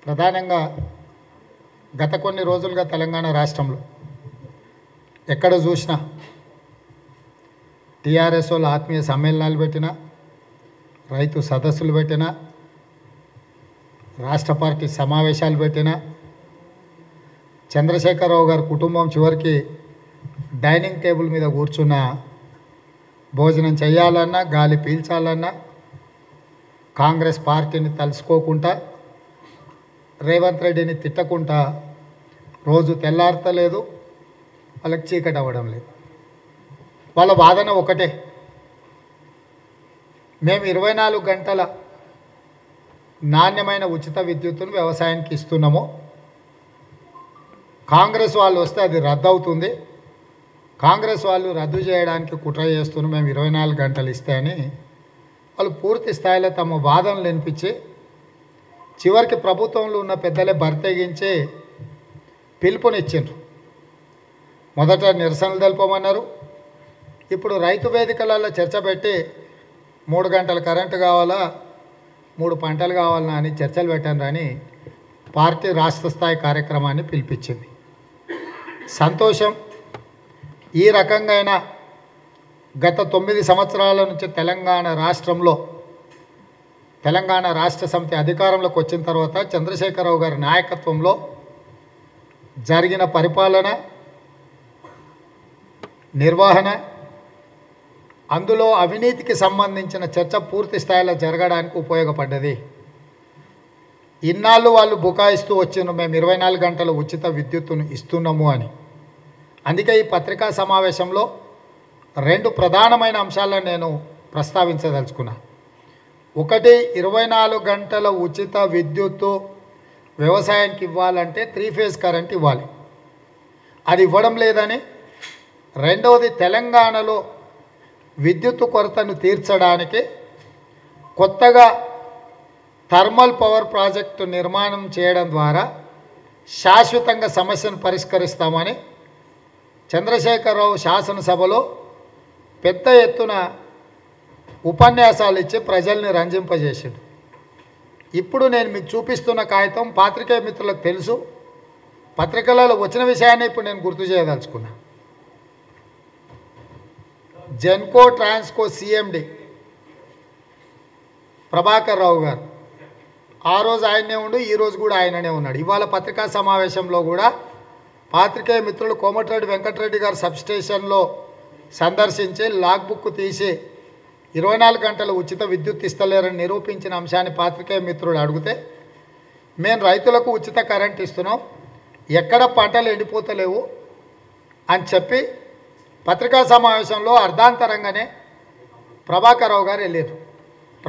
ప్రధానంగా గత కొన్ని రోజులుగా తెలంగాణ రాష్ట్రంలో ఎక్కడ చూసినా టీఆర్ఎస్ వాళ్ళు ఆత్మీయ సమ్మేళనాలు పెట్టినా రైతు సదస్సులు పెట్టినా రాష్ట్ర పార్టీ సమావేశాలు పెట్టినా చంద్రశేఖరరావు గారి కుటుంబం చివరికి డైనింగ్ టేబుల్ మీద కూర్చున్న భోజనం చేయాలన్నా గాలి పీల్చాలన్నా కాంగ్రెస్ పార్టీని తలుసుకోకుండా రేవంత్ రెడ్డిని తిట్టకుండా రోజు తెల్లారతలేదు వాళ్ళకి చీకటి అవ్వడం లేదు వాళ్ళ వాదన ఒకటే మేము ఇరవై నాలుగు గంటల నాణ్యమైన ఉచిత విద్యుత్తును వ్యవసాయానికి ఇస్తున్నాము కాంగ్రెస్ వాళ్ళు వస్తే అది రద్దు అవుతుంది కాంగ్రెస్ వాళ్ళు రద్దు చేయడానికి కుట్ర చేస్తున్నాం మేము ఇరవై నాలుగు గంటలు ఇస్తే అని వాళ్ళు పూర్తి స్థాయిలో తమ వాదనలు వినిపించి చివరికి ప్రభుత్వంలో ఉన్న పెద్దలే బర్తెగించి పిలుపునిచ్చిండ్రు మొదట నిరసనలు తెలుపమన్నారు ఇప్పుడు రైతు వేదికలలో చర్చ పెట్టి మూడు గంటల కరెంటు కావాలా మూడు పంటలు కావాలా అని చర్చలు పెట్టాను అని పార్టీ రాష్ట్ర స్థాయి కార్యక్రమాన్ని పిలిపించింది సంతోషం ఈ రకంగా గత తొమ్మిది సంవత్సరాల నుంచి తెలంగాణ రాష్ట్రంలో తెలంగాణ రాష్ట్ర సమితి అధికారంలోకి వచ్చిన తర్వాత చంద్రశేఖరరావు గారి నాయకత్వంలో జరిగిన పరిపాలన నిర్వహణ అందులో అవినీతికి సంబంధించిన చర్చ పూర్తి స్థాయిలో జరగడానికి ఉపయోగపడ్డది ఇన్నాళ్ళు వాళ్ళు బుకాయిస్తూ వచ్చిండ్రు మేము ఇరవై నాలుగు గంటల ఉచిత విద్యుత్తును ఇస్తున్నాము అని అందుకే ఈ పత్రికా సమావేశంలో రెండు ప్రధానమైన అంశాలను నేను ప్రస్తావించదలుచుకున్నా ఒకటి ఇరవై నాలుగు గంటల ఉచిత విద్యుత్తు వ్యవసాయానికి ఇవ్వాలంటే త్రీ ఫేజ్ కరెంట్ ఇవ్వాలి అది ఇవ్వడం లేదని రెండవది తెలంగాణలో విద్యుత్తు కొరతను తీర్చడానికి కొత్తగా థర్మల్ పవర్ ప్రాజెక్టు నిర్మాణం చేయడం ద్వారా శాశ్వతంగా సమస్యను పరిష్కరిస్తామని చంద్రశేఖరరావు శాసనసభలో పెద్ద ఎత్తున ఉపన్యాసాలు ఇచ్చి ప్రజల్ని రంజింపజేసాడు ఇప్పుడు నేను మీకు చూపిస్తున్న కాగితం పాత్రికేయ మిత్రులకు తెలుసు పత్రికలలో వచ్చిన విషయాన్ని ఇప్పుడు నేను గుర్తు చేయదలుచుకున్నా జెన్కో ట్రాన్స్కో సిఎండి ప్రభాకర్ రావు గారు ఆ రోజు ఆయనే ఉండు ఈ రోజు కూడా ఆయననే ఉన్నాడు ఇవాళ పత్రికా సమావేశంలో కూడా పాత్రికేయ మిత్రులు కోమటిరెడ్డి వెంకటరెడ్డి గారు సబ్స్టేషన్లో సందర్శించి లాగ్ బుక్ తీసి ఇరవై నాలుగు గంటలు ఉచిత విద్యుత్ ఇస్తలేరని నిరూపించిన అంశాన్ని పాత్రికేయ మిత్రుడు అడిగితే మేము రైతులకు ఉచిత కరెంట్ ఇస్తున్నాం ఎక్కడ పంటలు ఎండిపోతలేవు అని చెప్పి పత్రికా సమావేశంలో అర్ధాంతరంగానే ప్రభాకర్ రావు గారు వెళ్ళారు